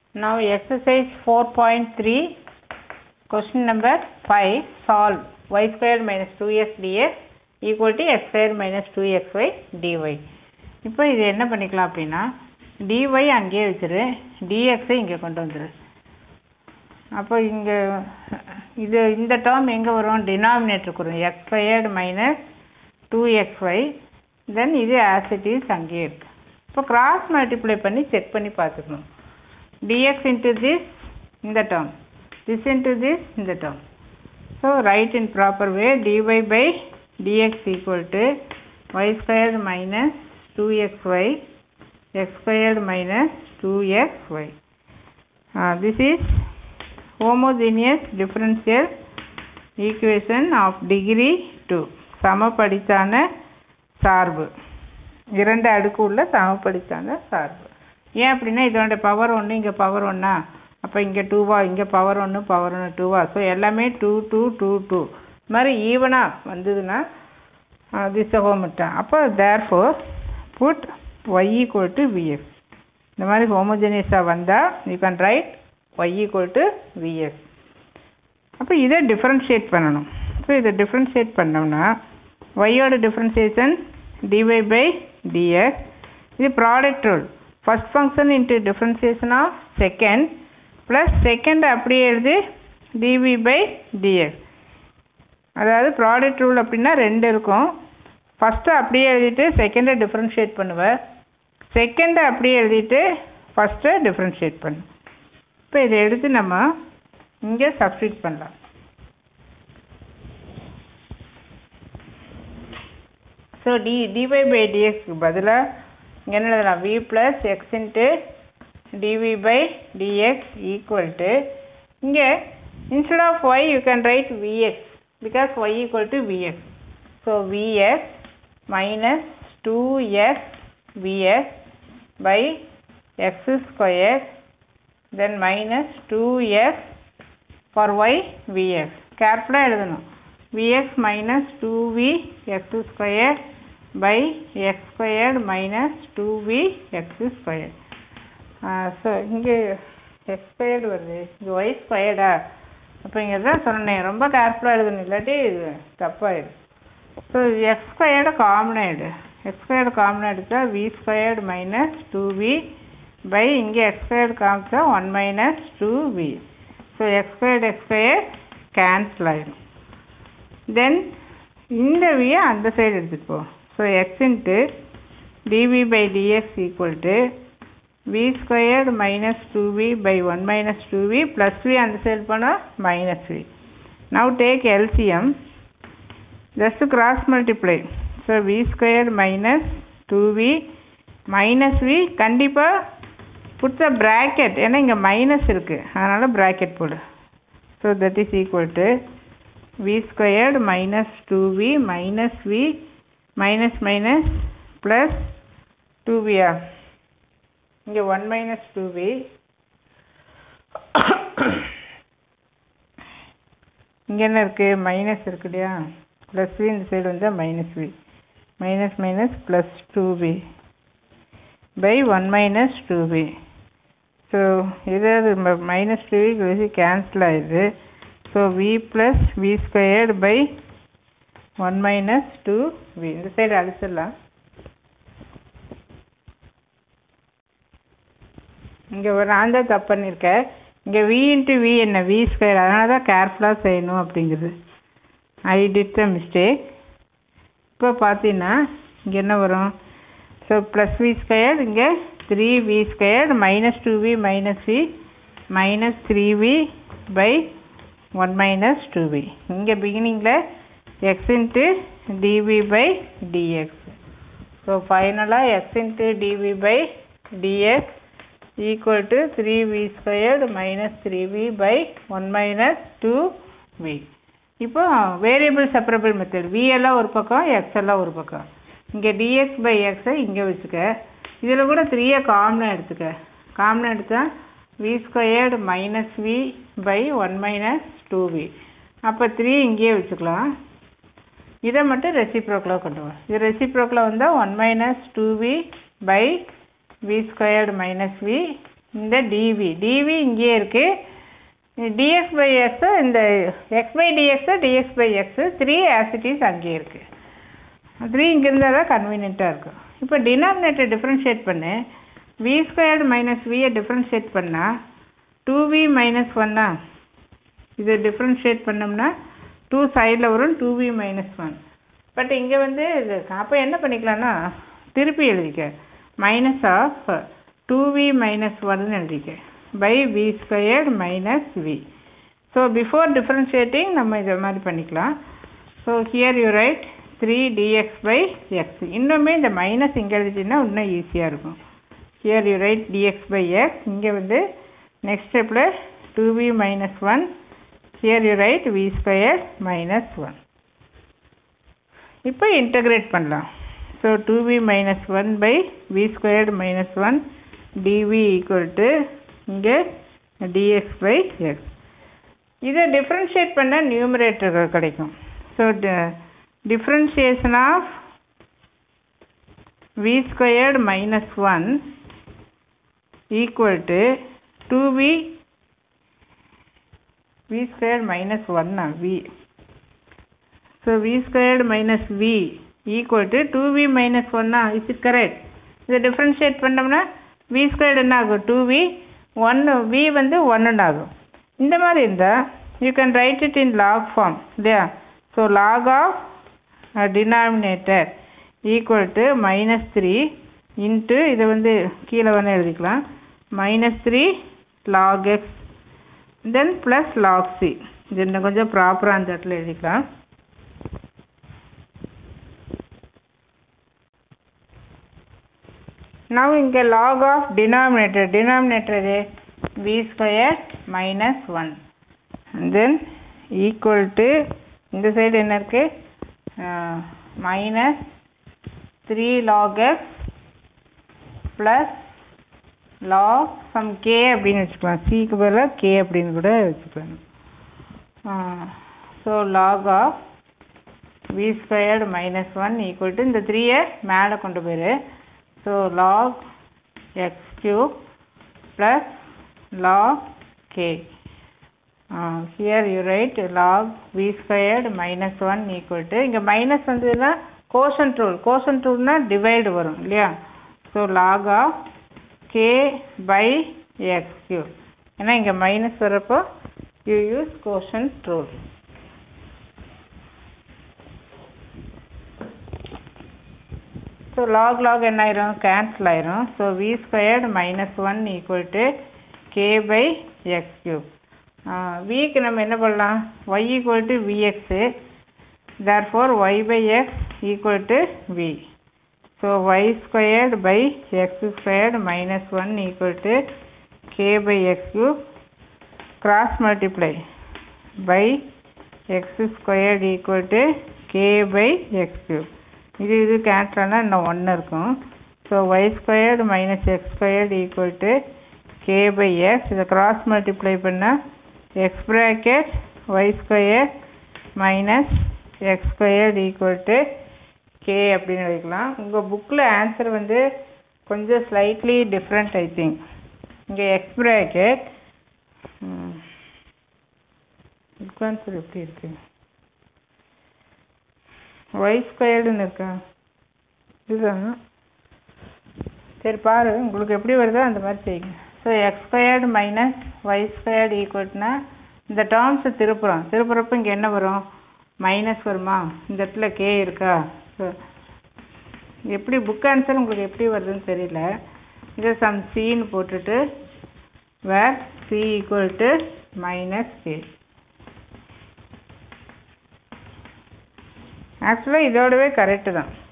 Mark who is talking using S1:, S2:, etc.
S1: Now exercise 4.3 question number 5 solve y squared minus 2x dx equal to x squared minus 2xy dy இப்போ இது என்ன பண்ணிக்கலாம் அப்படின்னா dy அங்கேயே வச்சிரு dx இங்கே கொண்டு வந்துரு அப்போ இங்கே இது இந்த டேர்ம் எங்கே வரும் டினாமினேட்டருக்கு வரும் x squared minus two x y then இது ஆஸ் இட் இஸ் அங்கேயே இருக்கு இப்போ கிராஸ் மல்டிப்ளை பண்ணி செக் பண்ணி பார்த்துக்கணும் dx into this இந்த term this into this இந்த term so write in proper way dy by dx equal to y squared minus 2xy x squared minus 2xy uh, this is homogeneous differential equation of degree 2 சமபடித்தான சார்பு இரண்டு அடுக்கு உள்ள சமபடித்தான சார்பு ஏன் அப்படின்னா இதோட power ஒன்று இங்கே பவர் ஒன்றா அப்போ இங்கே டூவா இங்கே பவர் ஒன்று பவர் ஒன்று டூவா ஸோ எல்லாமே டூ டூ டூ டூ இது மாதிரி ஈவனாக வந்ததுன்னா திஸ் ஹோமிட்டா அப்போ therefore put y equal to vs இந்த மாதிரி ஹோமோஜெனியஸாக வந்தால் you can write y equal to vs அப்போ இதை டிஃப்ரென்ஷியேட் பண்ணணும் ஸோ இதை டிஃப்ரென்ஷியேட் பண்ணோம்னா ஒய்யோட டிஃப்ரென்சியேஷன் டிஒய் பை டிஎஸ் இது product rule first function into differentiation of second plus second அப்படியே எழுதி டிவி பை டிஎஸ் அதாவது ப்ராடக்ட் ரூல் அப்படின்னா ரெண்டு இருக்கும் ஃபஸ்ட்டு அப்படியே எழுதிட்டு செகண்டை டிஃப்ரென்ஷியேட் பண்ணுவேன் செகண்டை அப்படியே எழுதிட்டு ஃபஸ்ட்டை டிஃப்ரென்ஷியேட் பண்ணு இப்போ இதை எடுத்து நம்ம இங்கே சப்ஸ்டியூட் பண்ணலாம் ஸோ டி டிஒய் பை டிஎக்ஸ்க்கு பதிலாக இங்கே என்ன எழுதலாம் v plus x into dv by dx equal to இங்கே instead of y you can write vx because y equal to vx so vx minus two x vx by x square then minus two x for y vx கேர்ஃபுல்லாக எழுதணும் vx minus 2v x squared by x squared minus 2v x squared so இங்கே x squared வருது இது y ஸ்கொயர்டா அப்போ இங்கே தான் சொன்னேன் ரொம்ப கேர்ஃபுல்லாக எழுதணும் இல்லாட்டி இது தப்பாயிடும் ஸோ எக்ஸ் ஸ்கொயர்டு காமன் ஆகிடு எக்ஸ் ஸ்கொயர்டு காமன் எடுத்தா v squared minus two v by இங்கே எக்ஸ் ஸ்கொயர்டு காமிச்சா one minus two v so x squared x square cancel ஆகிடும் தென் இந்த வியை அந்த சைடு எடுத்துகிட்டு போ so x into dv by dx equal to v squared minus two v by one minus two v plus v அந்த side போனால் minus v now take LCM just cross multiply so v squared minus two v minus v கண்டிப்பாக puts bracket ஏன்னா இங்கே மைனஸ் இருக்குது அதனால் bracket போடு so that is equal to v squared minus 2v minus v minus minus plus 2v ஆ இங்கே 1 minus 2v இங்கே என்ன இருக்குது மைனஸ் இருக்கு இல்லையா ப்ளஸ் வி இந்த சைடு வந்தால் minus v minus minus plus two v by one minus two v so ஏதாவது மைனஸ் டூ வி கேன்சல் ஆயிடுது so v plus v squared by one minus two v இந்த side அழிச்சிடலாம் இங்கே ஒரு நான் தான் தப்பு பண்ணியிருக்கேன் இங்கே வி இன்ட்டு வி என்ன வி ஸ்கொயர் அதனால தான் கேர்ஃபுல்லாக செய்யணும் அப்படிங்கிறது ஐ டிட் த மிஸ்டேக் இப்போ பார்த்தீங்கன்னா இங்கே என்ன வரும் ஸோ ப்ளஸ் வி ஸ்கொயர் இங்கே three v square minus two v minus v minus three v by one minus two v இங்கே பிகினிங்கில் x into dv by dx so ஃபைனலாக x into dv by dx equal to three v squared minus three v by one minus two v இப்போ variable separable method v எல்லாம் ஒரு பக்கம் X எல்லாம் ஒரு பக்கம் இங்கே டிஎக்ஸ் பை எக்ஸை இங்கே வச்சுக்க இதில் கூட த்ரீயை காமனாக எடுத்துக்க காமனாக எடுத்தால் v squared minus v by one minus two v அப்போ த்ரீ இங்கேயே வச்சுக்கலாம் இதை மட்டும் ரெசிப்ரோக்கில் கொண்டு வா இது ரெசிப்ரோக்கில் வந்தால் one minus two v by v squared minus v இந்த டிவி டிவி இங்கேயே இருக்குது டிஎக்ஸ் பை எக்ஸு இந்த x by dx dx by x three as it is அங்கேயே இருக்குது த்ரீ இங்கே இருந்தால் தான் கன்வீனியண்ட்டாக இருக்கும் இப்போ டினாமினேட்டர் டிஃப்ரென்ஷியேட் பண்ணு வி ஸ்கொயர்டு மைனஸ் வியை டிஃப்ரென்ஷியேட் பண்ணால் டூ வி மைனஸ் ஒன்னா இது டிஃப்ரென்ஷியேட் பண்ணோம்னா டூ சைடில் வரும் two v minus one but இங்கே வந்து இது அப்போ என்ன பண்ணிக்கலாம்னா திருப்பி எழுதிக்க minus of two v minus ஒன்னு எழுதிக்க by v squared minus v so before டிஃப்ரென்ஷியேட்டிங் நம்ம இதை மாதிரி பண்ணிக்கலாம் so here you write three dx by x இன்னுமே இந்த மைனஸ் இங்கே எழுதிச்சின்னா இன்னும் ஈஸியாக இருக்கும் here you write dx by x இங்கே வந்து நெக்ஸ்ட் ஸ்டெப்பில் two v minus one here you write v square minus one இப்போ இன்டகிரேட் பண்ணலாம் so two v minus one by v squared minus one TV equal to இங்கே dx by x இதை differentiate பண்ண நியூமரேட்டர்கள் கிடைக்கும் so differentiation of v squared minus 1 equal to 2v v squared minus 1 na v so v squared minus v equal to 2v minus 1 na is it correct இதை differentiate பண்ணோம்னா v squared என்ன ஆகும் 2v 1 v வந்து 1 ஆகும் இந்த மாதிரி இருந்தால் you can write it in log form இல்லையா so log of denominator equal to minus three into இதை வந்து கீழே வேணால் எழுதிக்கலாம் minus three log x then plus log c இது இன்னும் கொஞ்சம் ப்ராப்பராக அந்த இடத்துல எழுதிக்கலாம் now இங்கே log of denominator denominator இது v square minus 1 and then equal to இந்த சைடு என்ன இருக்கு minus three log x plus log some k அப்படின்னு வச்சுக்கலாம் சிக்கு பதிலாக கே அப்படின்னு கூட வச்சுக்கலாம் so log of v squared minus one equal to இந்த த்ரீயை மேலே கொண்டு போயிரு so log x cube plus log k here you write log v squared minus one equal to இங்கே மைனஸ் வந்ததுன்னா கோஷன் ரூல் கோஷன் ரூல்னா டிவைடு வரும் இல்லையா so log of k by X Q ஏன்னா இங்கே மைனஸ் வரப்போ you use quotient rule so log log என்ன ஆயிரும் கேன்சல் ஆயிரும் so v squared minus one equal to k by x cube விக்கு நம்ம என்ன பண்ணலாம் y equal to vx therefore y by x equal to v so y squared by x squared minus 1 equal to k by x cube cross multiply by x squared equal to k by x cube இது இது cancel ஆனால் இன்னும் ஒன்று இருக்கும் so y squared minus x squared equal to k by x இதை cross multiply பண்ணால் x bracket y square minus x squared equal to k அப்படின்னு வைக்கலாம் உங்கள் புக்கில் ஆன்சர் வந்து கொஞ்சம் ஸ்லைட்லி டிஃப்ரெண்ட் ஐ திங்க் இங்கே எக்ஸ் ப்ராக்கெட் புக் ஆன்சர் எப்படி இருக்கு ஒய் ஸ்கொயர்டுன்னு இருக்கா இதுதான் சரி பாரு உங்களுக்கு எப்படி வருதோ அந்த மாதிரி செய்யுங்க so x squared minus y squared ஈக்குவல்ட்னா இந்த டேர்ம்ஸை திருப்புறோம் திருப்புறப்போ இங்கே என்ன வரும் மைனஸ் வருமா இந்த இடத்துல கே இருக்கா ஸோ எப்படி புக் ஆன்சர் உங்களுக்கு எப்படி வருதுன்னு தெரியல இதை சம் சின்னு போட்டுட்டு where c equal to minus k ஆக்சுவலாக இதோடவே கரெக்டு தான்